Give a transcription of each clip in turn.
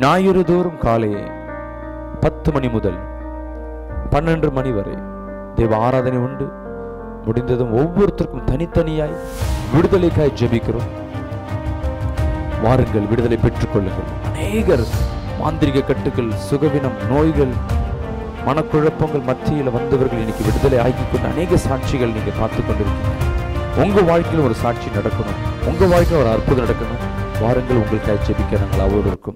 ஞாயிறு தோறும் காலை பத்து மணி முதல் பன்னெண்டு மணி வரை தேவ ஆராதனை உண்டு முடிந்ததும் ஒவ்வொருத்தருக்கும் தனித்தனியாய் விடுதலைக்காய் ஜெபிக்கிறோம் வாருங்கள் விடுதலை பெற்றுக்கொள்ளுங்கள் அநேகர் மாந்திரிக கட்டுகள் சுகவினம் நோய்கள் மனக்குழப்பங்கள் மத்தியில் வந்தவர்கள் இன்னைக்கு விடுதலை ஆக்கி கொண்டு அநேக சாட்சிகள் நீங்க பார்த்து கொண்டிருக்கீங்க உங்க வாழ்க்கையில் ஒரு சாட்சி நடக்கணும் உங்க வாழ்க்கையில் ஒரு அற்புதம் நடக்கணும் வாருங்கள் உங்களுக்காக ஜெபிக்க நாங்கள் அவோடு இருக்கும்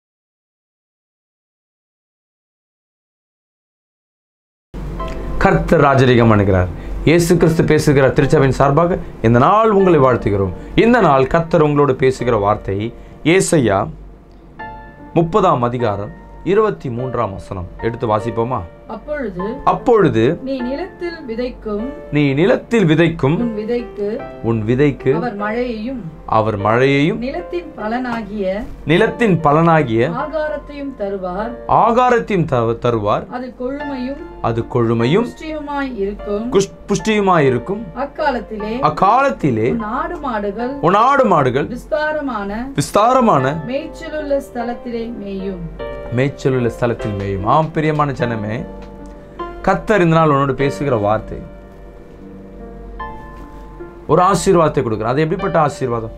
கர்த்தர் ராஜரிகம் பண்ணுகிறார் இயேசு கிறிஸ்து பேசுகிற திருச்சபையின் சார்பாக இந்த நாள் உங்களை வாழ்த்துகிறோம் இந்த நாள் கர்த்தர் உங்களோடு பேசுகிற வார்த்தை ஏசையா முப்பதாம் அதிகாரம் இருபத்தி மூன்றாம் வசனம் எடுத்து வாசிப்போமா அப்பொழுது அப்பொழுது நீ நிலத்தில் விதைக்கும் நீ நிலத்தில் விதைக்கும் உன் விதைக்கு உன் விதைக்கு அவர் மழையையும் அவர் மழையையும் நிலத்தின் பலனாகிய நிலத்தின் பலனாகிய ஆகாரத்தையும் தருவார் ஆகாரத்தையும் தரு- தருவார் அது கொழுமையும் அது கொழுமையும் புஷ்டியுமாய் இருக்கும் குஷ்- புஷ்டியுமாயிருக்கும் அக்காலத்திலே அக்காலத்திலே உன் ஆடு மாடுகள் உன் ஆடு மாடுகள் விஸ்தாரமான விஸ்தாரமான மேய்ச்சலுள்ள ஸ்தலத்திலே மேயும் மேய்ச்சலுள்ள ஸ்தலத்தில் மேயும் ஆம் பிரியமான ஜனமே கத்தர் இந்த நாள் உன்னோடு பேசுகிற வார்த்தை ஒரு ஆசீர்வாதத்தை கொடுக்குற அது எப்படிப்பட்ட ஆசீர்வாதம்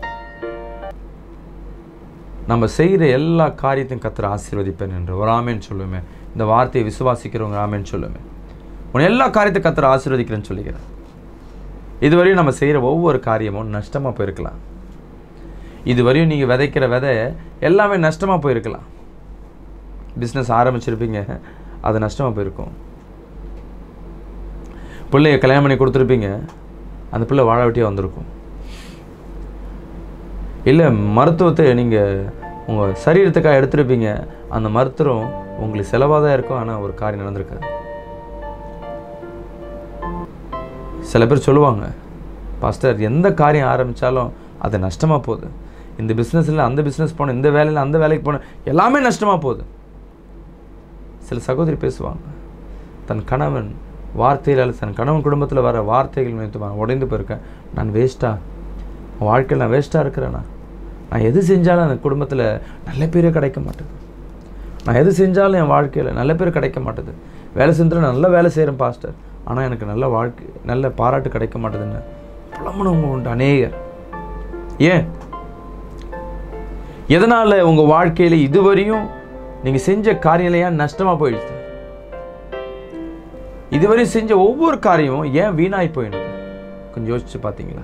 நம்ம செய்கிற எல்லா காரியத்தையும் கத்தர் ஆசீர்வதிப்பேன் என்று ஒரு ஆமேன்னு சொல்லுவேன் இந்த வார்த்தையை விசுவாசிக்கிறவங்க ஆமேன்னு சொல்லுவேன் உன் எல்லா காரியத்தையும் கத்தர் ஆசீர்வதிக்கிறேன்னு சொல்லிக்கிறேன் இதுவரையும் நம்ம செய்கிற ஒவ்வொரு காரியமும் நஷ்டமாக போயிருக்கலாம் இதுவரையும் நீங்கள் விதைக்கிற விதை எல்லாமே நஷ்டமாக போயிருக்கலாம் பிஸ்னஸ் ஆரம்பிச்சிருப்பீங்க அது நஷ்டமாக போயிருக்கும் பிள்ளைய கல்யாணம் பண்ணி கொடுத்துருப்பீங்க அந்த பிள்ளை வாழ வெட்டியாக வந்திருக்கும் இல்லை மருத்துவத்தை நீங்கள் உங்கள் சரீரத்துக்காக எடுத்திருப்பீங்க அந்த மருத்துவம் உங்களுக்கு செலவாக தான் இருக்கும் ஆனால் ஒரு காரியம் நடந்திருக்காது சில பேர் சொல்லுவாங்க பாஸ்டர் எந்த காரியம் ஆரம்பித்தாலும் அது நஷ்டமாக போகுது இந்த பிஸ்னஸில் அந்த பிஸ்னஸ் போகணும் இந்த வேலையில் அந்த வேலைக்கு போகணும் எல்லாமே நஷ்டமாக போகுது சில சகோதரி பேசுவாங்க தன் கணவன் வார்த்தையில் தன் கணவன் குடும்பத்தில் வர வார்த்தைகள் நினைத்து நான் உடைந்து போயிருக்கேன் நான் வேஸ்ட்டா உன் வாழ்க்கையில் நான் வேஸ்ட்டாக இருக்கிறேனா நான் எது செஞ்சாலும் அந்த குடும்பத்தில் நல்ல பேரே கிடைக்க மாட்டேது நான் எது செஞ்சாலும் என் வாழ்க்கையில் நல்ல பேர் கிடைக்க மாட்டேது வேலை செஞ்சாலும் நல்ல வேலை செய்கிறேன் பாஸ்டர் ஆனால் எனக்கு நல்ல வாழ்க்கை நல்ல பாராட்டு கிடைக்க மாட்டேதுன்னு புலம்புனவங்க உண்டு அநேகர் ஏன் எதனால் உங்கள் வாழ்க்கையில் இதுவரையும் நீங்கள் செஞ்ச காரியம் ஏன் நஷ்டமாக போயிடுச்சு இதுவரை செஞ்ச ஒவ்வொரு காரியமும் ஏன் வீணாய் போயிடுது கொஞ்சம் யோசிச்சு பார்த்தீங்களா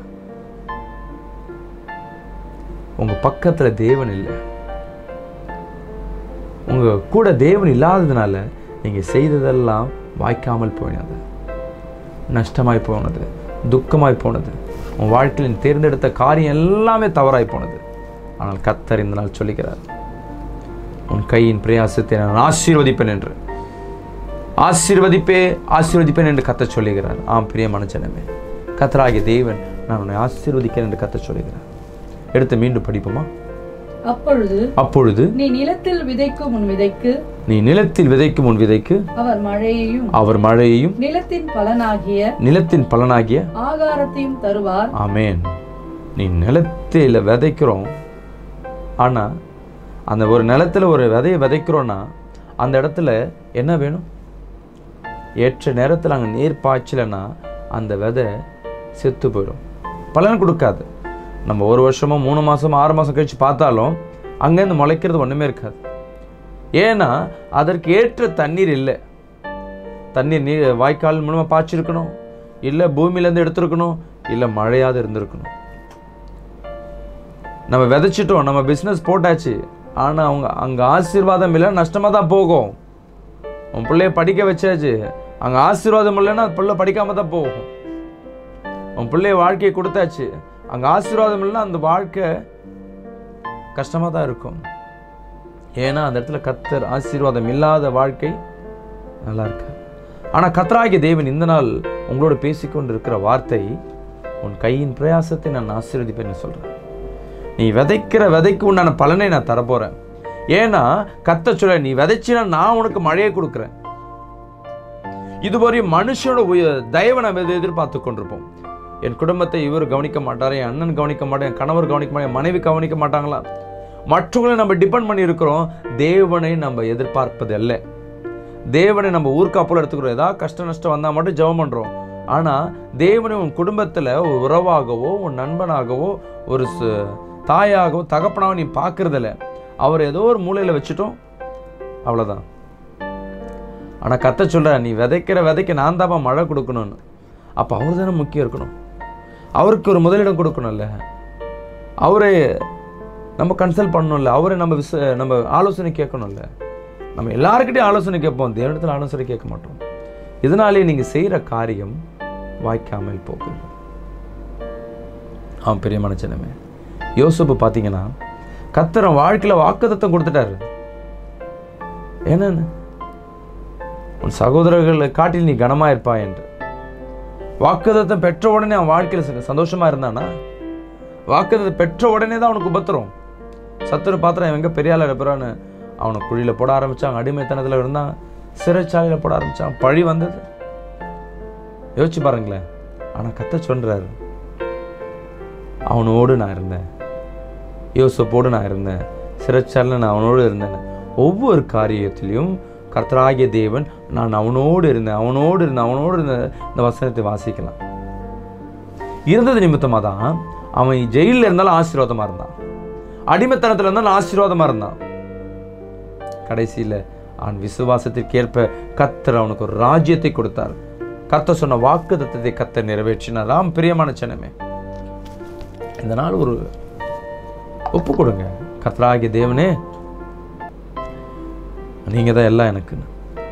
உங்க பக்கத்துல தேவன் இல்லை உங்க கூட தேவன் இல்லாததுனால நீங்க செய்ததெல்லாம் வாய்க்காமல் போனது நஷ்டமாய் போனது துக்கமாய் போனது உன் வாழ்க்கையில் நீ தேர்ந்தெடுத்த காரியம் எல்லாமே தவறாய் போனது ஆனால் கத்தர் இந்த நாள் சொல்லுகிறார் உன் கையின் பிரயாசத்தை நான் ஆசீர்வதிப்பேன் என்று ஆசீர்வதிப்பே ஆசீர்வதிப்பேன் என்று கத்த சொல்லுகிறார் ஆம் பிரியமான ஜனமே கத்தராகிய தேவன் நான் உன்னை ஆசீர்வதிக்கிறேன் என்று கத்த சொல்லுகிறார் எடுத்து மீண்டும் படிப்போமா அப்பொழுது அப்பொழுது நீ நிலத்தில் விதைக்கும் உன் விதைக்கு நீ நிலத்தில் விதைக்கும் உன் விதைக்கு அவர் மழையையும் அவர் மழையையும் நிலத்தின் பலனாகிய நிலத்தின் பலனாகிய ஆகாரத்தையும் தருவார் ஆமேன் நீ நிலத்தில் விதைக்கிறோம் ஆனால் அந்த ஒரு நிலத்துல ஒரு விதையை விதைக்கிறோன்னா அந்த இடத்துல என்ன வேணும் ஏற்ற நேரத்தில் அங்கே நீர் பாய்ச்சலைன்னா அந்த விதை செத்து போயிடும் பலன் கொடுக்காது நம்ம ஒரு வருஷமோ மூணு மாதமோ ஆறு மாதம் கழித்து பார்த்தாலும் அங்கேருந்து முளைக்கிறது ஒன்றுமே இருக்காது ஏன்னா அதற்கு ஏற்ற தண்ணீர் இல்லை தண்ணீர் நீர் வாய்க்கால் மூலமாக பாய்ச்சிருக்கணும் இல்லை பூமியிலேருந்து எடுத்திருக்கணும் இல்லை மழையாவது இருந்திருக்கணும் நம்ம விதைச்சிட்டோம் நம்ம பிஸ்னஸ் போட்டாச்சு ஆனால் அவங்க அங்கே ஆசீர்வாதம் இல்லை நஷ்டமாக தான் போகும் உன் பிள்ளைய படிக்க வச்சாச்சு அங்கே ஆசீர்வாதம் இல்லைன்னா அந்த பிள்ளை படிக்காம தான் போகும் உன் பிள்ளைய வாழ்க்கையை கொடுத்தாச்சு அங்கே ஆசீர்வாதம் இல்லைன்னா அந்த வாழ்க்கை கஷ்டமாக தான் இருக்கும் ஏன்னா அந்த இடத்துல கத்தர் ஆசீர்வாதம் இல்லாத வாழ்க்கை நல்லா இருக்கு ஆனால் கத்தராகிய தேவன் இந்த நாள் உங்களோட பேசிக்கொண்டு இருக்கிற வார்த்தை உன் கையின் பிரயாசத்தை நான் ஆசீர்வதிப்பேன்னு சொல்கிறேன் நீ விதைக்கிற விதைக்கு உண்டான பலனை நான் தரப்போறேன் ஏன்னா கத்த சொல்ல நீ விதைச்சினா நான் உனக்கு மழையை கொடுக்குறேன் இதுவரை மனுஷனோட உய- தயவை நம்ம எது- எதிர்பார்த்து கொண்டிருப்போம் என் குடும்பத்தை இவர் கவனிக்க மாட்டாரு என் அண்ணன் கவனிக்க மாட்டேன் என் கணவர் கவனிக்க மாட்டேன் என் மனைவி கவனிக்க மாட்டாங்களா மற்றவங்களை நம்ம டிபெண்ட் பண்ணி இருக்கிறோம் தேவனை நம்ம எதிர்பார்ப்பது அல்ல தேவனை நம்ம ஊர்க்கா போல எடுத்துக்கிறோம் ஏதாவது கஷ்ட நஷ்டம் வந்தால் மட்டும் ஜெபம் பண்ணுறோம் ஆனால் தேவனை உன் குடும்பத்தில் ஒரு உறவாகவோ உன் நண்பனாகவோ ஒரு சு- தாயாகவோ தகப்பனாகவோ நீ பார்க்கறதில்ல அவர் ஏதோ ஒரு மூலையில் வச்சுட்டோம் அவ்வளோதான் ஆனால் கத்த சொல்ற நீ விதைக்கிற விதைக்க நான் தாப்பா மழை கொடுக்கணும்னு அப்போ அவர் தானே முக்கியம் இருக்கணும் அவருக்கு ஒரு முதலிடம் கொடுக்கணும்ல அவரை நம்ம கன்சல்ட் பண்ணணும்ல அவரை நம்ம விச நம்ம ஆலோசனை கேட்கணும்ல நம்ம எல்லாருக்கிட்டையும் ஆலோசனை கேட்போம் தேவனத்தில் ஆலோசனை கேட்க மாட்டோம் இதனாலே நீங்கள் செய்கிற காரியம் வாய்க்காமல் போகுது ஆம் பெரிய மனுஷனமே யோசப்பு பார்த்தீங்கன்னா கத்தரன் வாழ்க்கையில் வாக்குத்தத்தம் கொடுத்துட்டாரு என்னன்னு உன் சகோதரர்களை காட்டில் நீ கனமா இருப்பாய் என்று வாக்குத்தத்தம் பெற்ற உடனே அவன் வாழ்க்கையில் ச- சந்தோஷமா இருந்தானா வாக்குத்தத்தம் பெற்ற உடனே தான் அவனுக்கு உபத்திரம் சத்துரு பாத்திரம் எங்க பெரிய ஆள் இருப்பான்னு அவனை குழியில போட ஆரம்பிச்சாங்க அடிமைத்தனத்துல இருந்தான் சிறைச்சாலையில போட ஆரம்பிச்சான் பழி வந்தது யோசிச்சு பாருங்களேன் ஆனா கத்த சொல்றாரு அவனோடு நான் இருந்தேன் யோசப்போடு நான் இருந்தேன் சிறைச்சாலையில் நான் அவனோடு இருந்தேன் ஒவ்வொரு காரியத்திலையும் கர்த்தராகிய தேவன் நான் அவனோடு இருந்தேன் அவனோடு இருந்தேன் அவனோடு இருந்த இந்த வசனத்தை வாசிக்கலாம் இருந்தது நிமித்தமாக தான் அவன் ஜெயிலில் இருந்தாலும் ஆசீர்வாதமாக இருந்தான் அடிமைத்தனத்தில் இருந்தாலும் ஆசீர்வாதமாக இருந்தான் கடைசியில் அவன் விசுவாசத்திற்கேற்ப கத்தர் அவனுக்கு ஒரு ராஜ்யத்தை கொடுத்தார் கத்த சொன்ன வாக்கு தத்தத்தை கத்த நிறைவேற்றினார் ஆம் பிரியமான சனமே இந்த நாள் ஒரு ஒப்பு கொடுங்க கர்த்தராகிய தேவனே நீங்க தான் எல்லாம் எனக்குன்னு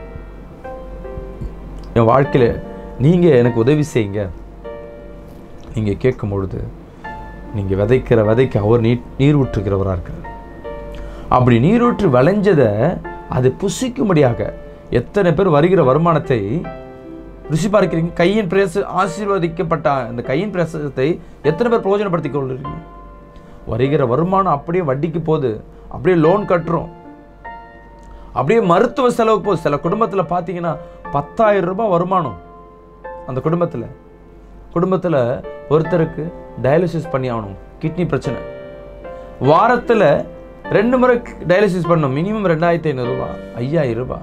என் வாழ்க்கையில நீங்க எனக்கு உதவி செய்யுங்க நீங்க கேட்கும் பொழுது நீங்க விதைக்கிற விதைக்கு அவர் நீர் நீர் ஊற்றுகிறவரா இருக்கிறார் அப்படி நீரூற்று விளைஞ்சதை அது புசிக்கும்படியாக எத்தனை பேர் வருகிற வருமானத்தை ருசி பார்க்கிறீங்க கையின் பிரேச ஆசீர்வதிக்கப்பட்ட அந்த கையின் பிரேசத்தை எத்தனை பேர் பிரயோஜனப்படுத்திக் கொள்றீங்க வருகிற வருமானம் அப்படியே வட்டிக்கு போகுது அப்படியே லோன் கட்டுறோம் அப்படியே மருத்துவ செலவுக்கு போகுது சில குடும்பத்தில் பார்த்தீங்கன்னா பத்தாயிரம் ரூபாய் வருமானம் அந்த குடும்பத்தில் குடும்பத்தில் ஒருத்தருக்கு டயாலிசிஸ் பண்ணி ஆகணும் கிட்னி பிரச்சனை வாரத்தில் ரெண்டு முறை டயாலிசிஸ் பண்ணணும் மினிமம் ரெண்டாயிரத்தி ஐநூறுரூபா ஐயாயிரம் ரூபாய்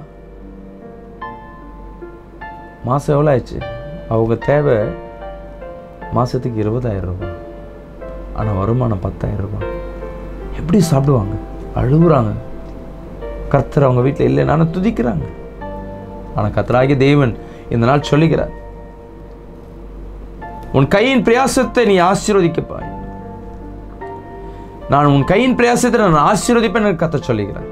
மாதம் எவ்வளோ ஆயிடுச்சு அவங்க தேவை மாதத்துக்கு இருபதாயிரம் ரூபாய் ஆனால் வருமானம் பத்தாயிரம் ரூபாய் எப்படி சாப்பிடுவாங்க அழுகுறாங்க கர்த்தர் அவங்க வீட்டில் இல்லைன்னு துதிக்கிறாங்க ஆனால் கர்த்தராகிய தேவன் இந்த நாள் சொல்லுகிறார் உன் கையின் பிரயாசத்தை நீ ஆசீர்வதிக்கப்பாய் நான் உன் கையின் பிரயாசத்தை நான் ஆசீர்வதிப்பேன் என்று கத்த சொல்லுகிறார்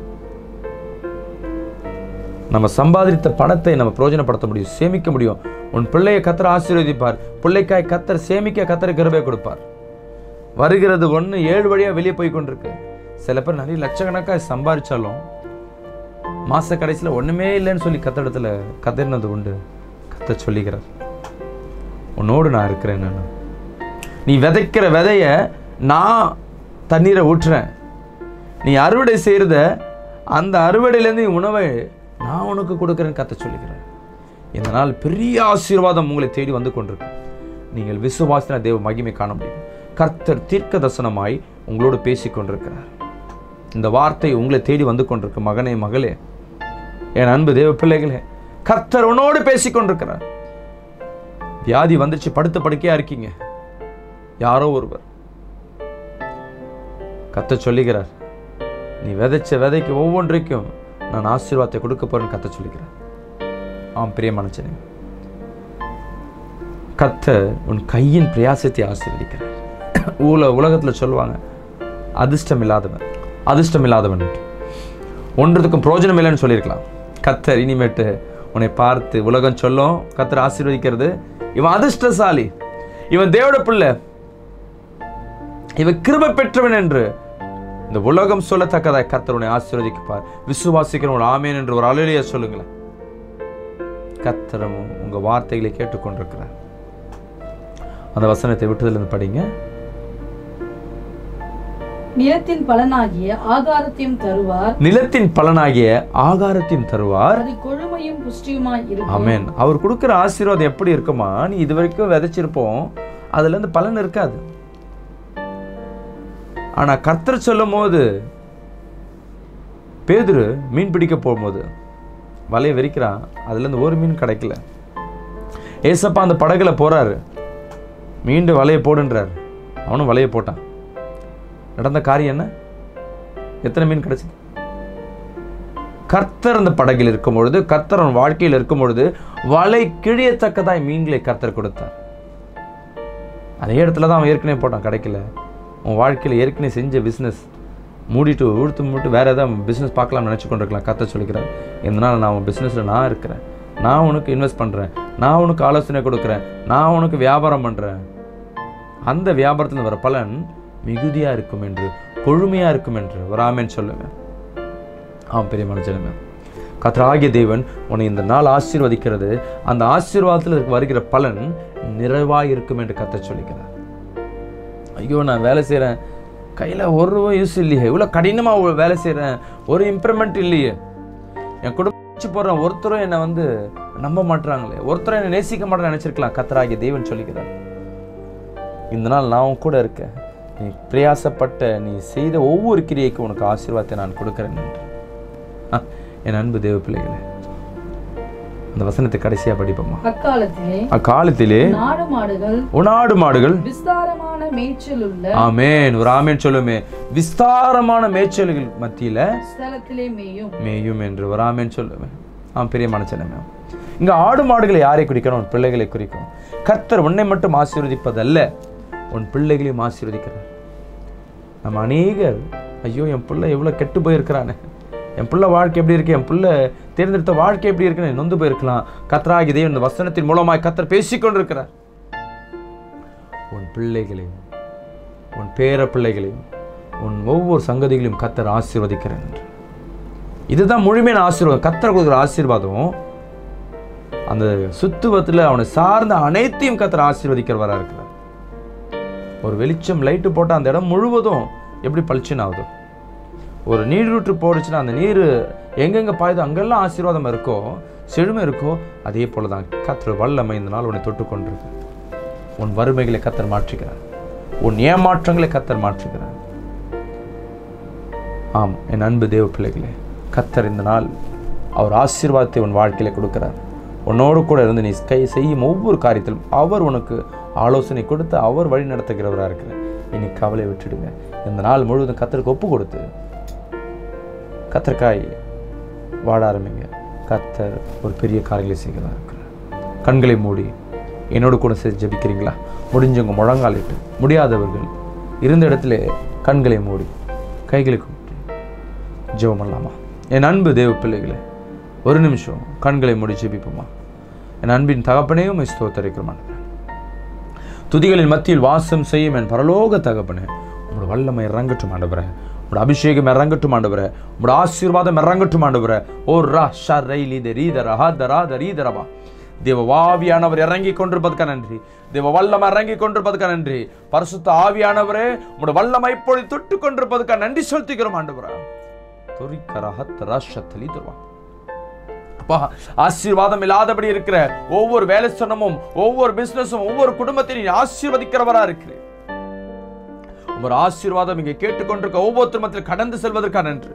நம்ம சம்பாதித்த பணத்தை நம்ம பிரயோஜனப்படுத்த முடியும் சேமிக்க முடியும் உன் பிள்ளையை கத்தர் ஆசீர்வதிப்பார் பிள்ளைக்காய் கத்தர் சேமிக்க கத்தர் கிருபை கொடுப்பார் வருகிறது ஒன்று ஏழு வழியா வெளியே போய் கொண்டிருக்கு சில பேர் நிறைய லட்சக்கணக்காக சம்பாதிச்சாலும் மாச கடைசியில் ஒண்ணுமே இல்லைன்னு சொல்லி கத்தடத்துல கதறினது உண்டு கத்த சொல்லிக்கிறார் உன்னோடு நான் இருக்கிறேன் நான் நீ விதைக்கிற விதைய நான் தண்ணீரை ஊற்றுறேன் நீ அறுவடை செய்கிறத அந்த அறுவடையிலேருந்து நீ உணவை நான் உனக்கு கொடுக்குறேன்னு கத்த சொல்லிக்கிறேன் இந்த நாள் பெரிய ஆசீர்வாதம் உங்களை தேடி வந்து கொண்டிருக்கு நீங்கள் விசுவாசின தேவ மகிமை காண முடியும் கர்த்தர் தீர்க்க தரிசனமாய் உங்களோடு பேசிக் கொண்டிருக்கிறார் இந்த வார்த்தை உங்களை தேடி வந்து கொண்டிருக்கு மகனே மகளே என் அன்பு தேவ பிள்ளைகளே கர்த்தர் உன்னோடு பேசிக் கொண்டிருக்கிறார் வியாதி வந்துச்சு படுத்த படுக்கையா இருக்கீங்க யாரோ ஒருவர் கத்த சொல்லுகிறார் நீ விதைச்ச விதைக்கு ஒவ்வொன்றைக்கும் நான் ஆசீர்வாதத்தை கொடுக்க போறேன்னு கத்த சொல்லுகிறார் ஆம் பிரிய மனுஷனே கத்த உன் கையின் பிரயாசத்தை ஆசீர்வதிக்கிறார் ஊல உலகத்துல சொல்லுவாங்க அதிர்ஷ்டம் இல்லாதவன் அதிர்ஷ்டம் இல்லாதவன் ஒன்றுத்துக்கும் பிரயோஜனம் இல்லைன்னு சொல்லியிருக்கலாம் கத்தர் இனிமேட்டு உன்னை பார்த்து உலகம் சொல்லும் கத்தர் ஆசீர்வதிக்கிறது இவன் அதிர்ஷ்டசாலி இவன் தேவட பிள்ளை இவன் கிருபை பெற்றவன் என்று இந்த உலகம் சொல்லத்தக்கதாய் கத்தர் உன்னை ஆசீர்வதிக்கப்பார் விசுவாசிக்கிறவன் ஆமேன் என்று ஒரு அலுவலிய சொல்லுங்களேன் கத்தரமும் உங்க வார்த்தைகளை கேட்டுக்கொண்டிருக்கிறார் அந்த வசனத்தை விட்டுதிலிருந்து படிங்க நிலத்தின் பலனாகிய ஆகாரத்தையும் தருவார் நிலத்தின் பலனாகிய ஆகாரத்தையும் தருவார் அது கொழுமையும் புஷ்டியுமாய் இருக்கும் ஆமென் அவர் கொடுக்குற ஆசீர்வாதம் எப்படி இருக்குமா நீ இது வரைக்கும் விதைச்சிருப்போம் அதுல இருந்து பலன் இருக்காது ஆனா கர்த்தர் சொல்லும் போது பேதுரு மீன் பிடிக்க போகும்போது வலையை வெறிக்கிறான் அதுல இருந்து ஒரு மீன் கிடைக்கல ஏசப்பா அந்த படகுல போறாரு மீண்டும் வலையை போடுன்றார் அவனும் வலையை போட்டான் நடந்த காரியம் என்ன எத்தனை மீன் கிடைச்சது கர்த்தர் அந்த படகில் இருக்கும் பொழுது கர்த்தர் அவன் வாழ்க்கையில் இருக்கும் பொழுது வலை கிழியத்தக்கதாய் மீன்களை கர்த்தர் கொடுத்தார் அதே இடத்துல தான் அவன் ஏற்கனவே போட்டான் கிடைக்கல உன் வாழ்க்கையில் ஏற்கனவே செஞ்ச பிஸ்னஸ் மூடிட்டு உடுத்து மூட்டு வேற ஏதாவது பிஸ்னஸ் பார்க்கலாம்னு நினச்சி கொண்டிருக்கலாம் கர்த்தர் சொல்லிக்கிறார் இதனால் நான் உன் பிஸ்னஸில் நான் இருக்கிறேன் நான் உனக்கு இன்வெஸ்ட் பண்ணுறேன் நான் உனக்கு ஆலோசனை கொடுக்குறேன் நான் உனக்கு வியாபாரம் பண்ணுறேன் அந்த வியாபாரத்தில் வர பலன் மிகுதியாக இருக்கும் என்று கொழுமையாக இருக்கும் என்று ஒரு ஆமேன்னு சொல்லுங்க ஆம் பெரிய மனுஷனுமே கத்தராகிய தேவன் உன்னை இந்த நாள் ஆசீர்வதிக்கிறது அந்த ஆசீர்வாதத்தில் வருகிற பலன் நிறைவாக இருக்கும் என்று கத்த சொல்லிக்கிறார் ஐயோ நான் வேலை செய்கிறேன் கையில் ஒரு ரூபா யூஸ் இல்லையே இவ்வளோ கடினமாக வேலை செய்கிறேன் ஒரு இம்ப்ரூவ்மெண்ட் இல்லையே என் குடும்பம் வச்சு போடுறேன் ஒருத்தரும் என்னை வந்து நம்ப மாட்றாங்களே ஒருத்தரும் என்னை நேசிக்க மாட்டேன்னு நினச்சிருக்கலாம் கத்தராகிய தேவன் சொல்லிக்கிறார் இந்த நாள் நான் உன் கூட இருக்கேன் நீ பிரயாசப்பட்ட நீ செய்த ஒவ்வொரு கிரியைக்கும் உனக்கு ஆசீர்வாதத்தை நான் கொடுக்குறேன் என்று ஆ, என் அன்பு தேவ பிள்ளைகளே அந்த வசனத்தை கடைசியா படிப்போமா அக்காலத்திலே அக்காலத்திலே நாடு மாடுகள் உணாடு மாடுகள் விஸ்தாரமான மேய்ச்சல் உள்ள ஆமேன் ஒரு ஆமேன் சொல்லுமே விஸ்தாரமான மேய்ச்சல்கள் மத்தியில ஸ்தலத்திலே மேயும் மேயும் என்று ஒரு ஆமேன் சொல்லுவேன் ஆம் பெரிய மனச்சனமே இங்க ஆடு மாடுகளை யாரை குறிக்கணும் உன் பிள்ளைகளை குறிக்கும் கர்த்தர் உன்னை மட்டும் ஆசீர்வதிப்பதல்ல உன் பிள்ளைகளையும் ஆசீர்வதிக்கிறார் நம்ம அநேகர் ஐயோ என் பிள்ளை எவ்வளோ கெட்டு போயிருக்கிறானே என் பிள்ளை வாழ்க்கை எப்படி இருக்கு என் பிள்ளை தேர்ந்தெடுத்த வாழ்க்கை எப்படி இருக்குன்னு நொந்து போயிருக்கலாம் கத்தராகி தேவன் இந்த வசனத்தின் மூலமாய் கத்தர் பேசிக்கொண்டிருக்கிறார் உன் பிள்ளைகளையும் உன் பேர பிள்ளைகளையும் உன் ஒவ்வொரு சங்கதிகளையும் கத்தர் ஆசீர்வதிக்கிறேன் என்று இதுதான் முழுமையான ஆசீர்வாதம் கத்தர் கொடுக்குற ஆசீர்வாதம் அந்த சுத்துவத்தில் அவனை சார்ந்த அனைத்தையும் கத்தர் ஆசீர்வதிக்கிறவரா இருக்கிறார் ஒரு வெளிச்சம் லைட்டு போட்டால் அந்த இடம் முழுவதும் எப்படி பளிச்சுன்னு ஆகுது ஒரு நீரூற்று போடுச்சுன்னா அந்த நீர் எங்கெங்க பாயுதோ அங்கெல்லாம் ஆசீர்வாதம் இருக்கோ செழுமை இருக்கோ அதே போல தான் கத்தர் வல்லமை இந்த நாள் உன்னை தொட்டு கொண்டிருக்கு உன் வறுமைகளை கத்தர் மாற்றுகிறார் உன் ஏமாற்றங்களை கத்தர் மாற்றுகிறார் ஆம் என் அன்பு தேவ பிள்ளைகளே கத்தர் இந்த நாள் அவர் ஆசீர்வாதத்தை உன் வாழ்க்கையில கொடுக்கிறார் உன்னோடு கூட இருந்து நீ கை செய்யும் ஒவ்வொரு காரியத்திலும் அவர் உனக்கு ஆலோசனை கொடுத்து அவர் வழி நடத்துகிறவராக இருக்கிறார் இனி கவலை விட்டுடுங்க இந்த நாள் முழுவதும் கத்தருக்கு ஒப்பு கொடுத்து கத்தர்காய் வாட ஆரம்பிங்க கத்தர் ஒரு பெரிய காரியங்களை செய்கிறதா இருக்கிறார் கண்களை மூடி என்னோடு கூட சேர்த்து ஜெபிக்கிறீங்களா முடிஞ்சவங்க முழங்காலிட்டு முடியாதவர்கள் இருந்த இடத்துல கண்களை மூடி கைகளை கூப்பிட்டு ஜெபம் பண்ணலாமா என் அன்பு தேவ பிள்ளைகளே ஒரு நிமிஷம் கண்களை மூடி ஜெபிப்போமா என் அன்பின் தகப்பனையும் உம்மை ஸ்தோத்தரிக்கிறோம் ஆண்டவரே. துதிகளின் மத்தியில் வாசம் செய்யும் என் பரலோக தகப்பனே உங்களோட வல்லமை இறங்கட்டும் ஆண்டவரே உங்களோட அபிஷேகம் இறங்கட்டும் ஆண்டவரே உங்களோட ஆசீர்வாதம் இறங்கட்டும் ஆண்டவரே ஓ ரா ஷ ரை லி த ரீ த ரஹா த ரா த ரீ த ரபா தேவ ஆவியானவர் இறங்கி கொண்டிருப்பதுக்க நன்றி தேவ வல்லமை இறங்கி கொண்டிருப்பதுக்க நன்றி பரிசுத்த ஆவியானவரே உங்களோட வல்லமை இப்பொழுது தொட்டு கொண்டிருப்பதுக்க நன்றி செலுத்துகிறோம் ஆண்டவரே தொரிக்கரஹத் ராஷத்தலி தருவா அப்பா ஆசீர்வாதம் இல்லாதபடி இருக்கிற ஒவ்வொரு வேலை சொன்னமும் ஒவ்வொரு பிசினஸும் ஒவ்வொரு குடும்பத்தையும் நீ ஆசீர்வதிக்கிறவரா இருக்கிறேன் உங்கள் ஆசீர்வாதம் இங்கே கேட்டுக்கொண்டிருக்க ஒவ்வொருத்தர் மத்தியில் கடந்து செல்வதற்காக நன்று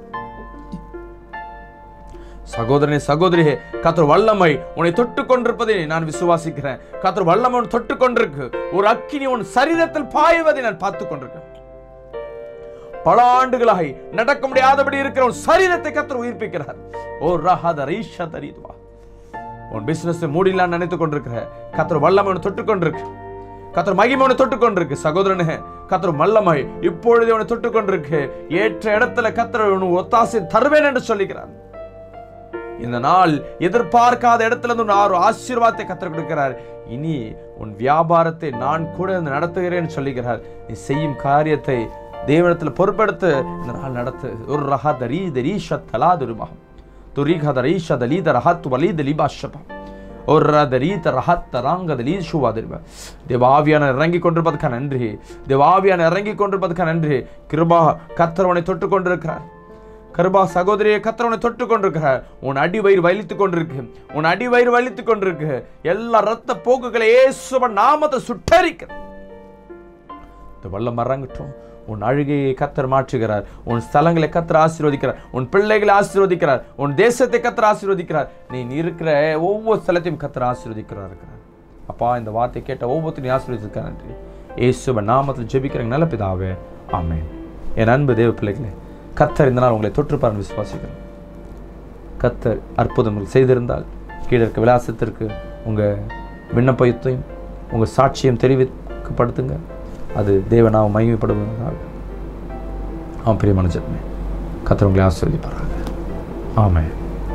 சகோதரனே சகோதரியே கத்தர் வல்லமை உன்னை தொட்டு கொண்டிருப்பதை நான் விசுவாசிக்கிறேன் கத்தர் வல்லமை உன் தொட்டு கொண்டிருக்கு ஒரு அக்கினி உன் சரீரத்தில் பாய்வதை நான் பார்த்து கொண்டிருக்கேன் பல ஆண்டுகளாய் நடக்க முடியாதபடி இருக்கிற உன் சரீரத்தை கத்தர் உயிர்ப்பிக்கிறார் ஓ ரஹத ரைஷா தரிதுவா உன் பிசினஸ் மூடிலான்னு நினைத்து கொண்டிருக்கிற கத்தர் வல்லமை உன்னை தொட்டு கொண்டிருக்கு கத்தர் மகிமை உன்னை தொட்டு கொண்டிருக்கு சகோதரனே கத்தர் வல்லமை இப்பொழுது உன்னை தொட்டு கொண்டிருக்கு ஏற்ற இடத்துல கத்தர் உன் ஒத்தாசை தருவேன் என்று சொல்லிக்கிறார் இந்த நாள் எதிர்பார்க்காத இடத்துல இருந்து உன் ஆறு ஆசீர்வாதத்தை கத்தர் கொடுக்கிறார் இனி உன் வியாபாரத்தை நான் கூட இருந்து நடத்துகிறேன் சொல்லுகிறார் நீ செய்யும் காரியத்தை தேவனத்தில் பொறுப்பெடுத்து இந்த நாள் நடத்து ஒரு ரஹா தரீ தரீஷ தலா துருமா துரிகா தரீஷ தலீத ரஹத் வலீத லிபாஷபா ஒரு ரதரீத ரஹத் ராங்க தலீ ஷுவா திரும்ப தேவாவியான இறங்கி கொண்டிருப்பதுக்கா நன்றி தேவாவியான இறங்கி கொண்டிருப்பதுக்கா நன்றி கிருபா கத்தரவனை தொட்டு கொண்டிருக்கிறார் கருபா சகோதரியை கத்தரவனை தொட்டு கொண்டிருக்கிறார் உன் அடி வயிறு வலித்து கொண்டிருக்கு உன் அடி வயிறு வலித்து கொண்டிருக்கு எல்லா ரத்த போக்குகளை இயேசுவ நாமத்தை சுட்டரிக்க இந்த வல்லம் இறங்கட்டும் உன் அழுகையை கத்தர் மாற்றுகிறார் உன் ஸ்தலங்களை கத்தர் ஆசீர்வதிக்கிறார் உன் பிள்ளைகளை ஆசீர்வதிக்கிறார் உன் தேசத்தை கத்தர் ஆசீர்வதிக்கிறார் நீ இருக்கிற ஒவ்வொரு ஸ்தலத்தையும் கத்தர் ஆசீர்வதிக்கிறார் இருக்கிறார் அப்பா இந்த வார்த்தை கேட்ட ஒவ்வொருத்தரையும் ஆசீர்வதிக்க நன்றி இயேசுவ நாமத்தில் ஜெபிக்கிற நல்ல பிதாவே ஆமென் என் அன்பு தேவ பிள்ளைகளே கத்தர் இந்த நாள் உங்களை தொற்றுப்பார் விசுவாசிக்கிறேன் கத்தர் அற்புதங்கள் செய்திருந்தால் கீழே இருக்க விலாசத்திற்கு உங்கள் விண்ணப்பத்தையும் உங்கள் சாட்சியம் தெரிவிக்கப்படுத்துங்க அது தேவனாக மகிமைப்படுவதனால் ஆம் பிரியமான ஜென்மே கத்தர் உங்களை ஆசீர்வதிப்பாராங்க ஆமென்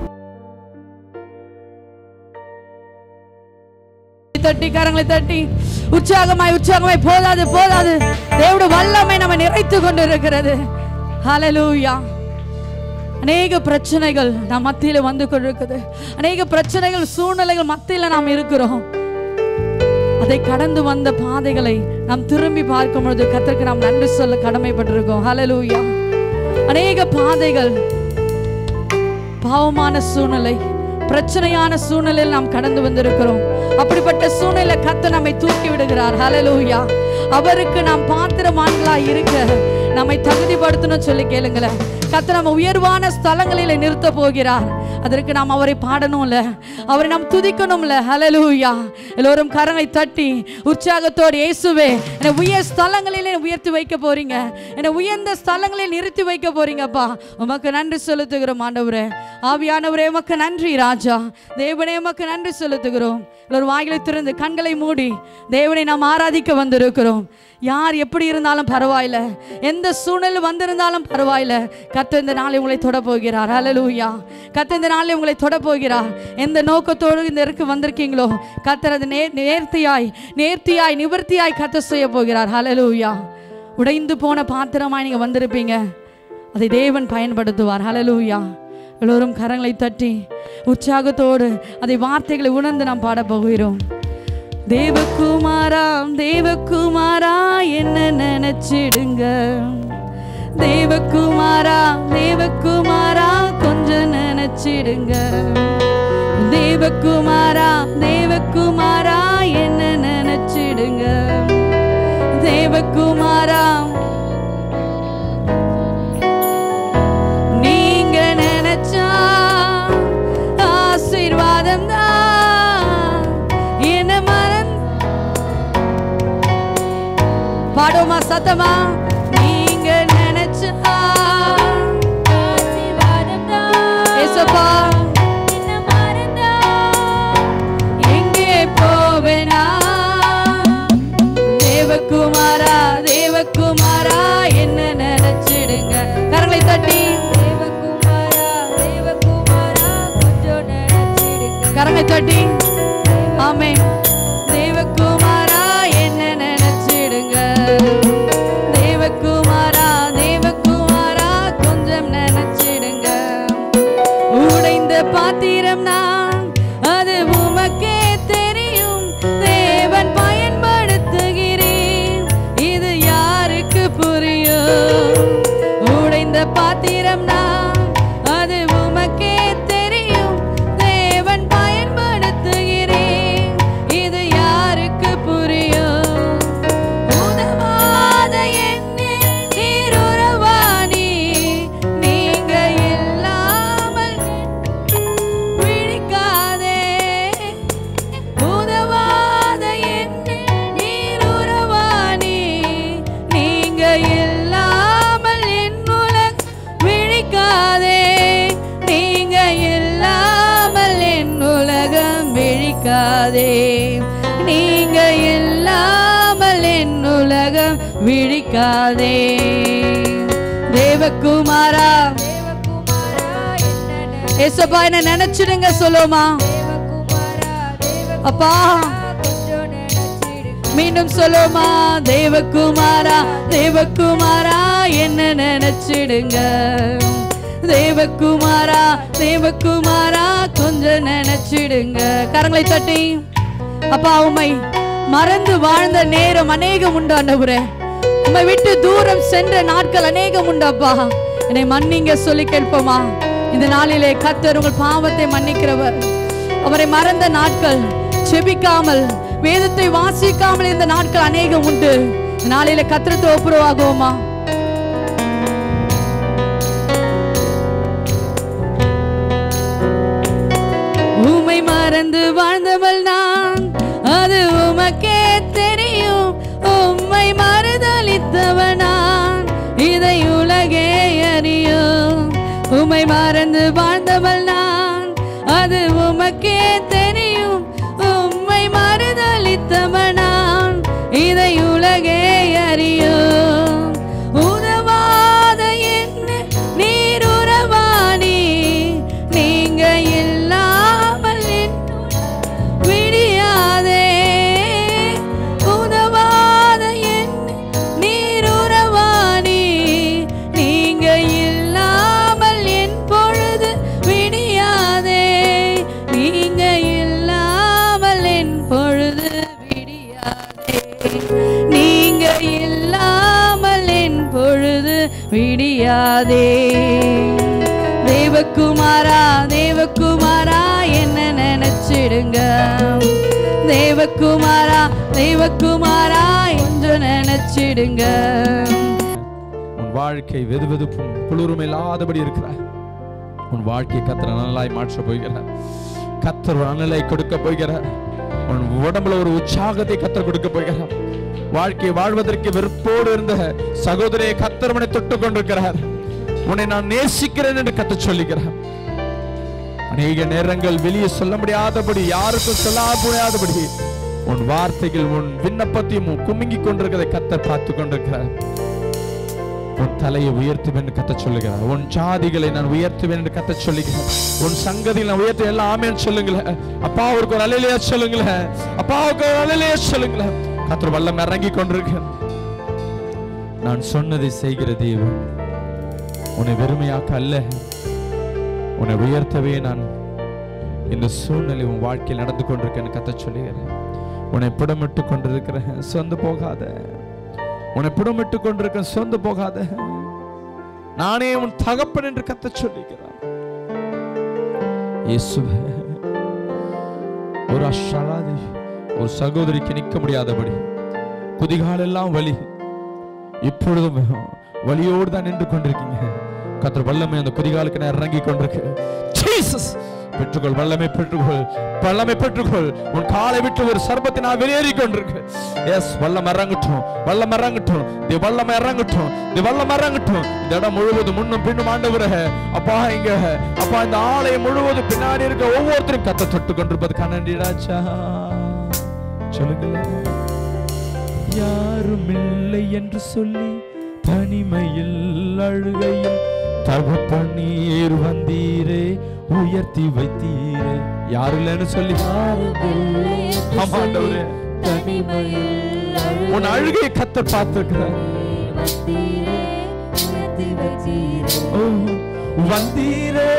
தட்டி கரங்களை தட்டி உற்சாகமாய் உற்சாகமாய் போதாது போதாது தேவட வல்லமை நம்ம நிறைத்து கொண்டு இருக்கிறது ஹalleluya அநேக பிரச்சனைகள் நம் மத்தியில வந்து கொண்டிருக்குது அநேக பிரச்சனைகள் சூழ்நிலைகள் மத்தியில நாம் இருக்கிறோம் அதை கடந்து வந்த பாதைகளை நாம் திரும்பி பார்க்கும் பொழுது கத்தருக்கு நாம் நன்றி சொல்ல கடமைப்பட்டிருக்கோம் ஹalleluya அநேக பாதைகள் பாவமான சூழ்நிலை பிரச்சனையான சூழ்நிலையில் நாம் கடந்து வந்திருக்கிறோம் அப்படிப்பட்ட சூழ்நிலை கத்த நம்மை தூக்கி விடுகிறார் ஹalleluya அவருக்கு நாம் பாத்திரமான்களாய் இருக்க நம்மை தகுதிப்படுத்தணும் சொல்லி கேளுங்களேன் கத்த நம்ம உயர்வான ஸ்தலங்களில நிறுத்த போகிறார் அதற்கு நாம் அவரை பாடணும்ல அவரை நாம் துதிக்கணும்ல ஹalleluya எல்லோரும் கரங்களை தட்டி உற்சாகத்தோடு இயேசுவே என்னை உயர் ஸ்தலங்களிலே உயர்த்தி வைக்க போறீங்க என்னை உயர்ந்த ஸ்தலங்களில் நிறுத்தி வைக்க போறீங்கப்பா உமக்கு நன்றி செலுத்துகிறோம் ஆண்டவரே ஆவியானவரே உமக்கு நன்றி ராஜா தேவனே உமக்கு நன்றி செலுத்துகிறோம் எல்லோரும் வாயிலை திறந்து கண்களை மூடி தேவனை நாம் ஆராதிக்க வந்திருக்கிறோம் யார் எப்படி இருந்தாலும் பரவாயில்ல எந்த சூழ்நிலை வந்திருந்தாலும் பரவாயில்ல கத்த இந்த நாளை உங்களை தொட போகிறார் ஹalleluya கத்த இந்த நாளை உங்களை தொட போகிறார் எந்த நோக்கத்தோடு இந்த இருக்கு வந்திருக்கீங்களோ கத்தர் அது நேர் நேர்த்தியாய் நேர்த்தியாய் நிவர்த்தியாய் கத்த செய்ய போகிறார் ஹalleluya உடைந்து போன பாத்திரமாய் நீங்க வந்திருப்பீங்க அதை தேவன் பயன்படுத்துவார் ஹalleluya எல்லோரும் கரங்களை தட்டி உற்சாகத்தோடு அதை வார்த்தைகளை உணர்ந்து நாம் பாடப் போகிறோம் தேவகுமாரா தேவகுமாரா என்ன நினைச்சிடுங்க தேவகுமாரா தேவகுமாரா கொஞ்சம் நினைச்சிடுங்க தேவகுமாரா தேவகுமாரா என்ன நினைச்சிடுங்க தேவகுமாரா நீங்க நினைச்சா ஆசீர்வாதம் தான் என்ன மறந்து பாடுமா சத்தமா நீங்க நினைச்சா ஆசீர்வாதம் தான் ஏசப்பா என்ன மறந்தா எங்கே போவேனா தேவகுமாரா தேவகுமாரா என்ன நினைச்சிடுங்க கரங்களை தட்டி தேவகுமாரா தேவகுமாரா கொஞ்சம் நினைச்சிடுங்க கரங்களை தட்டி ஆமே தேவகுமாரா என்ன நினைச்சிடுங்க தேவகுமாரா தேவகுமாரா கொஞ்சம் நினைச்சிடுங்க உடைந்த பாத்திரம் நான் அது உமக்கே தெரியும் தேவன் பயன்படுத்துகிறேன் இது யாருக்கு புரியும் உடைந்த பாத்திரம் நான் அது உமக்கே தெரியும் தேவன் பயன்படுத்துகிறேன் இது யாருக்கு புரியும் உதவாத என்னை நீருறவாணி நீங்க இல்லாமல் விழிக்காதே உதவாத என்னை நீருறவாணி நீங்க இல்லாமல் என் உலகம் விழிக்காதே நீங்க இல்லாமல் என் உலகம் விழிக்காதே நீங்க இல்லாமல் என் உலகம் விழிக்காதே தேவகுமாரா ஏசப்பா என்ன நினைச்சிடுங்க சொல்லுமா அப்பா மீண்டும் சொல்லுமா தேவகுமாரா தேவகுமாரா என்ன நினைச்சிடுங்க தேவகுமாரா தேவகுமாரா கொஞ்சம் நினைச்சிடுங்க கரங்களை தட்டி அப்பா உம்மை மறந்து வாழ்ந்த நேரம் அநேகம் உண்டு ஆண்டவரே உம்மை விட்டு தூரம் சென்ற நாட்கள் அநேகம் உண்டு அப்பா என்னை மன்னிங்க சொல்லி கேட்போமா இந்த நாளிலே கத்தர் உங்கள் பாவத்தை மன்னிக்கிறவர் அவரை மறந்த நாட்கள் செபிக்காமல் வேதத்தை வாசிக்காமல் இந்த நாட்கள் அநேகம் உண்டு இந்த நாளிலே கத்திரத்தை ஒப்புரவாகுவோமா மறந்து வாழ்ந்தவள் நான் அது உமக்கே தெரியும் உம்மை மறுதளித்தவள் நான் இதை உலகே அறியும் உம்மை மறந்து வாழ்ந்தவள் நான் அது உமக்கே தெரியும் உம்மை மறுதளித்தவள் நான் இதை உலகே அறியும் உதவாத என்ன நீர் உறவானி நீங்க இல்லாமல் என் விடியாதே உதவாத என் நீர் உறவானி நீங்க இல்லாமல் என் பொழுது விடியாதே நீங்க இல்லாமல் என் பொழுது விடியாதே நீங்க இல்லாமல் என் பொழுது விடியாதே தேவகுமாரா தேவகுமாரா என்ன நினைச்சிடுங்க தேவகுமாரா தேவகுமாரா என்று நினைச்சிடுங்க உன் வாழ்க்கை வெதுவெதுப்பும் குளிரும் இல்லாதபடி இருக்கிறார் உன் வாழ்க்கையை கத்தர் நல்லாய் மாற்ற போகிறார் கத்தர் ஒரு அனலை கொடுக்க போகிறார் உன் உடம்புல ஒரு உற்சாகத்தை கத்தர் கொடுக்க போகிறார் வாழ்க்கை வாழ்வதற்கு வெறுப்போடு இருந்த சகோதரியை கத்தர் உன்னை தொட்டு கொண்டிருக்கிறார் உன்னை நான் நேசிக்கிறேன் என்று கத்த சொல்லுகிறார் அநேக நேரங்கள் வெளியே சொல்ல முடியாதபடி யாருக்கும் சொல்ல முடியாதபடி உன் வார்த்தைகள் உன் விண்ணப்பத்தையும் குலுங்கிக் கொண்டிருக்கிறதை கத்தர் பார்த்து கொண்டிருக்கிறார் உன் தலையை உயர்த்துவேன் என்று கத்த சொல்லுகிறார் உன் ஜாதிகளை நான் உயர்த்துவேன் என்று கத்த சொல்லுகிறார் உன் சங்கதியில் நான் உயர்த்து எல்லாம் ஆமேன்னு சொல்லுங்களேன் அப்பாவுக்கு ஒரு அலையிலேயே சொல்லுங்களேன் அப்பாவுக்கு ஒரு அலையிலேயே சொல்லுங்களேன் கத்தர் வல்லம் இறங்கி கொண்டிருக்க நான் சொன்னதை செய்கிற தெய்வம் உன்னை வெறுமையாக்க அல்ல உன்னை உயர்த்தவே நான் இந்த சூழ்நிலை உன் வாழ்க்கையில் நடந்து கொண்டிருக்கேன்னு கத்த சொல்லுகிறேன் உன்னை புடமிட்டு கொண்டிருக்கிறேன் சொந்து போகாத உன்னை புடமிட்டு கொண்டிருக்க சொந்து போகாத நானே உன் தகப்பன் என்று கத்த சொல்லுகிறான் இயேசுவே ஒரு அஷாலாதி ஒரு சகோதரிக்கு நிற்க முடியாதபடி குதிகாலெல்லாம் வலி இப்பொழுதும் வலியோடு தான் நின்று கொண்டிருக்கீங்க கத்தர் வல்லமை அந்த குதிகாலுக்கு நான் இறங்கி கொண்டிருக்கு ஜீசஸ் பெற்றுக்கொள் வல்லமை பெற்றுக்கொள் வல்லமை பெற்றுக்கொள் உன் காலை விட்டு ஒரு சர்பத்தை நான் வெளியேறி கொண்டிருக்கு எஸ் வல்லம் இறங்கட்டும் வல்லம் இறங்கட்டும் தி வல்லம் இறங்கட்டும் தி வல்லம் இறங்கட்டும் இந்த இடம் முழுவதும் முன்னும் பின்னும் ஆண்டவரே அப்பா இங்க அப்பா இந்த ஆலயம் முழுவதும் பின்னாடி இருக்க ஒவ்வொருத்தரும் கத்த தொட்டு கொண்டிருப்பது கண்ணண்டி ராஜா சொல்லுங்களேன் யாரும் இல்லை என்று சொல்லி தனிமையில் அழுகையில் தகப்பனீர் வந்தீரே உயர்த்தி வைத்தீரே யாரும் இல்லைன்னு சொல்லி ஆமா ஆண்டவரே உன் அழுகையை கத்த பார்த்திருக்கிறார் ஓ, வந்தீரே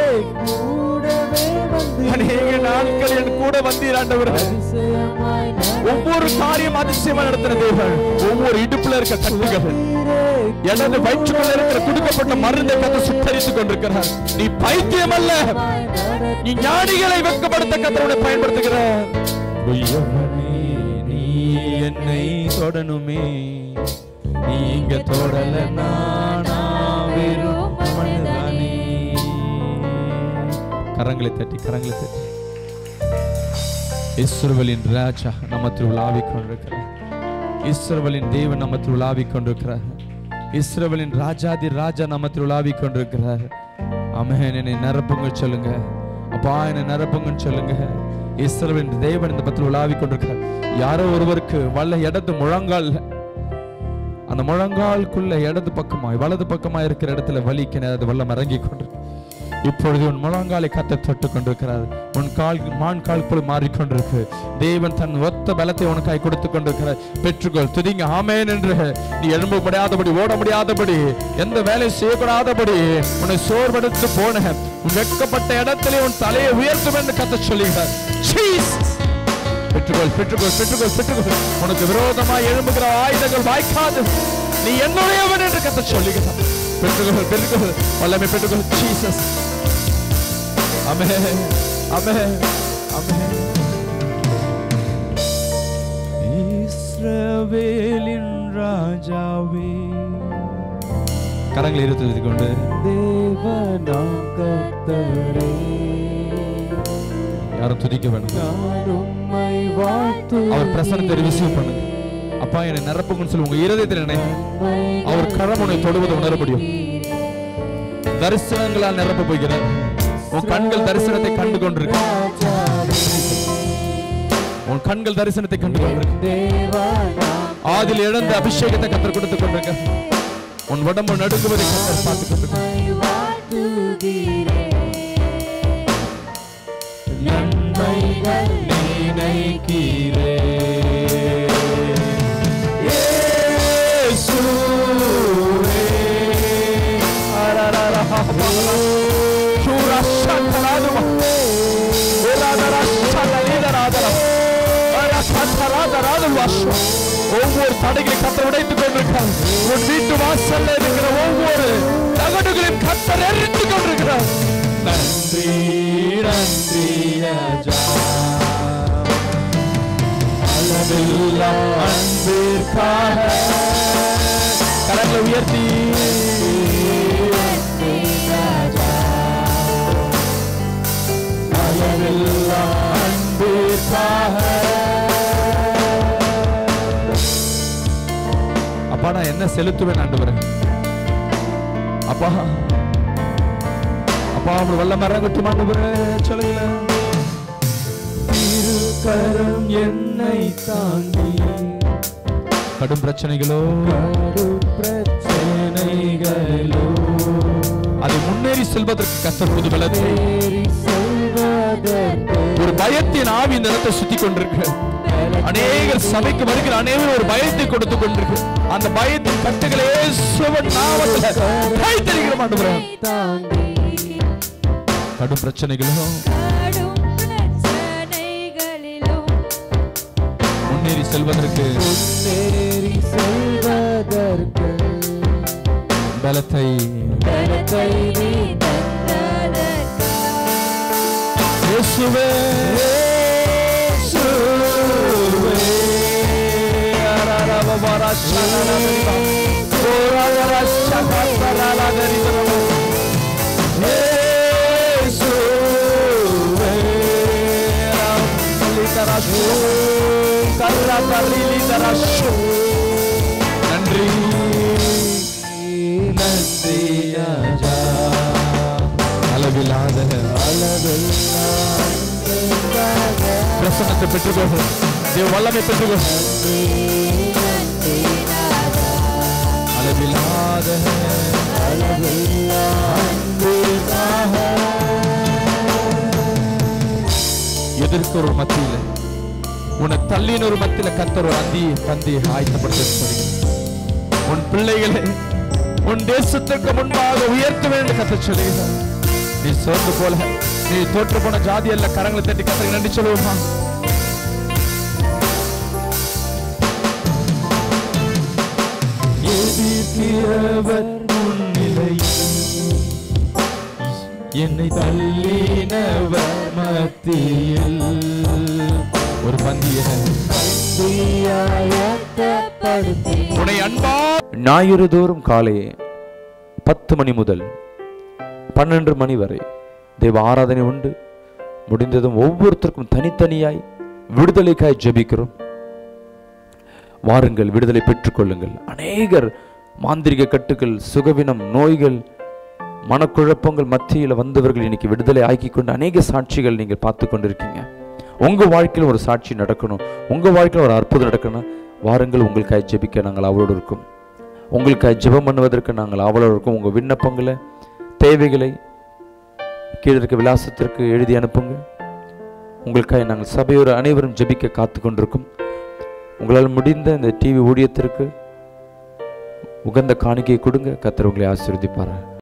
அநேக நாட்கள் என் கூட வந்தீர் ஆண்டவரே ஒவ்வொரு காரியம் அதிசயமா நடத்துற தேவன் ஒவ்வொரு இடுப்புல இருக்க கட்டுகள் எனது வயிற்றுக்குள்ள இருக்கிற கொடுக்கப்பட்ட மருந்தை கத்த சுத்தரித்துக் கொண்டிருக்கிறார் நீ பைத்தியம் அல்ல நீ ஞானிகளை வெட்கப்படுத்த கத்தரோட பயன்படுத்துகிறார் உயர்வனே, நீ என்னை தொடணுமே நீ இங்க தொடல நானா வெறும் மனிதனே. கரங்களை தட்டி கரங்களை தட்டி இஸ்ரவேலின் ராஜா நமத்தில் உலாவிக் கொண்டிருக்கிறார் இஸ்ரவேலின் தேவன் நமத்தில் உலாவிக் கொண்டிருக்கிறார் இஸ்ரவேலின் ராஜாதி ராஜா நமத்தில் உலாவிக் கொண்டிருக்கிறார் அமேன் என்னை நிரப்புங்க சொல்லுங்க அப்பா என்னை நிரப்புங்கன்னு சொல்லுங்க இஸ்ரவேலின் தேவன் இந்த பத்தில் உலாவிக் கொண்டிருக்கிறார் யாரோ ஒருவருக்கு வல்ல இடது முழங்கால் அந்த முழங்காலுக்குள்ள இடது பக்கமாய் வலது பக்கமாய் இருக்கிற இடத்துல வலிக்கு அது வல்லம் இறங்கி கொண்டு இப்பொழுது உன் முழங்காலை கத்த தொட்டு கொண்டிருக்கிறார் உன் கால் மான் கால் போல மாறிக்கொண்டிருக்கு தேவன் தன் ஒத்த பலத்தை உனக்காய் கொடுத்து கொண்டிருக்கிறார் பெற்றுக்கொள் துதிங்க ஆமேன் என்று நீ எழும்ப முடியாதபடி ஓட முடியாதபடி எந்த வேலையும் செய்யக்கூடாதபடி உன்னை சோர்வெடுத்து போன உன் வெட்கப்பட்ட இடத்திலே உன் தலையை உயர்த்தும் என்று கத்த சொல்லுகிறார் Jesus. பெற்றுக்கொள் பெற்றுக்கொள் பெற்றுக்கொள் பெற்றுக்கொள் உனக்கு விரோதமாய் எழும்புகிற ஆயுதங்கள் வாய்க்காது நீ என்னுடையவன் என்று கத்த சொல்லுகிறார் பெற்றுக்கொள் பெற்றுக்கொள் வல்லமை பெற்றுக்கொள் ஜீசஸ் அமே அமே அமே இஸ்ரவேலின் ராஜாவே கரங்களை இருத்து கொண்டு யாரும் துதிக்க வேணும் நான் உம்மை வாழ்த்து அவர் பிரசனத்தை ரிசீவ் பண்ணுங்க அப்பா என்னை நிரப்புங்கன்னு சொல்லி உங்க இருதயத்தில் நினை அவர் கரம் உன்னை தொடுவதை உணர முடியும் தரிசனங்களால் நிரப்ப போகிறார் உன் கண்கள் தரிசனத்தை கண்டு கொண்டிருக்கு உன் கண்கள் தரிசனத்தை கண்டு கொண்டிருக்கு தேவா நான் ஆதில் இழந்த அபிஷேகத்தை கத்தர் கொடுத்து கொண்டிருக்க உன் உடம்பு நடுங்குவதை கத்தர் பார்த்து கொண்டிருக்க உம்மை வாழ்த்துகிறேன் நன்மைகள் நினைக்கிறேன் இயேசுவே. சூரா சக்கராதுமா. உலாதரா சகலீதராதரா. அரா சக்கராதராதுவாசு. ஒவ்வொரு தடைகளை கத்தர் உடைத்துக் கொண்டிருக்கிறார் உன் வீட்டு வாசல்ல இருக்கிற ஒவ்வொரு தகடுகளையும் கத்தர் எரித்துக் கொண்டிருக்கிறார் நன்றி நன்றி ராஜா அளவில்லா அன்பிற்காக கரங்களை உயர்த்தி அளவில்லா அன்பிற்காக அப்பா நான் என்ன செலுத்துவேன் ஆண்டவரே அப்பா அப்பா அவர் வல்ல மரங்கட்டும் ஆண்டவரே சொல்லுங்க திருக்கரம் என்னை தாங்கி கடும் பிரச்சனைகளோ கடும் பிரச்சனைகளோ அதை முன்னேறி செல்வதற்கு கத்தர் புது பலத்தை ஏறி செல்வதற்கு ஒரு பயத்தின் ஆவி இந்த இடத்தை சுத்தி கொண்டிருக்கு அநேகர் சபைக்கு வருகிற அநேகர் ஒரு பயத்தை கொடுத்து கொண்டிருக்கு அந்த பயத்தின் கட்டுகளே சிவன் நாமத்துல கைத்தறிகிற மாட்டேன் தாங்கி கடும் பிரச்சனைகளும் கடும் பிரச்சனைகளிலும் முன்னேறி செல்வதற்கு முன்னேறி செல்வதற்கு பலத்தை பலத்தை நீ இயேசுவே இயேசுவே அரரபபரா சனனதரிபா கோரரரா சகதரலதரிபரபா இயேசுவே ராமலிதரசு கர்ரதரிலிதரசு நன்றி நன்றி ராஜா அளவில்லாத பிரசன்னத்தை பெற்றுக்கொள் தேவ வல்லமை பெற்றுக்கொள் அளவில்லாத எதிர்க்க ஒரு மத்தியில உன்னை தள்ளின ஒரு மத்தியில கத்தர் ஒரு அந்தி பந்தி ஆயத்தப்படுத்த சொல்லி உன் பிள்ளைகளை உன் தேசத்திற்கு முன்பாக உயர்த்த வேண்டும் கத்த சொல்லுகிறார் நீ சோர்ந்து போல நீ தோற்று போன ஜாதி அல்ல கரங்களை தட்டி கத்தரை நன்றி சொல்லுவோமா எதிர்க்கிறவர் முன்னிலையில் என்னை தள்ளினவர் மத்தியில் ஒரு பந்திய தீயாயத்தப்படுத்தி உன்னை அன்பா ஞாயிறு தோறும் காலை பத்து மணி முதல் பன்னெண்டு மணி வரை தேவ ஆராதனை உண்டு முடிந்ததும் ஒவ்வொருத்தருக்கும் தனித்தனியாய் விடுதலைக்காய் ஜெபிக்கிறோம் வாருங்கள் விடுதலை பெற்றுக்கொள்ளுங்கள் அநேகர் மாந்திரிக கட்டுகள் சுகவினம் நோய்கள் மனக்குழப்பங்கள் மத்தியில் வந்தவர்கள் இன்னைக்கு விடுதலை ஆக்கி கொண்டு அநேக சாட்சிகள் நீங்கள் பார்த்து கொண்டிருக்கீங்க உங்க வாழ்க்கையில் ஒரு சாட்சி நடக்கணும் உங்க வாழ்க்கையில் ஒரு அற்புதம் நடக்கணும் வாருங்கள் உங்களுக்காய் ஜெபிக்க நாங்கள் அவளோடு இருக்கோம் உங்களுக்காய் ஜெபம் பண்ணுவதற்கு நாங்கள் அவளோடு இருக்கோம் உங்க விண்ணப்பங்களை தேவைகளை கீழே இருக்க விலாசத்திற்கு எழுதி அனுப்புங்க உங்களுக்காக நாங்கள் சபையோர் அனைவரும் ஜெபிக்க காத்து கொண்டிருக்கும் உங்களால் முடிந்த இந்த டிவி ஊழியத்திற்கு உகந்த காணிக்கை கொடுங்க கத்தர் உங்களை ஆசீர்வதிப்பார்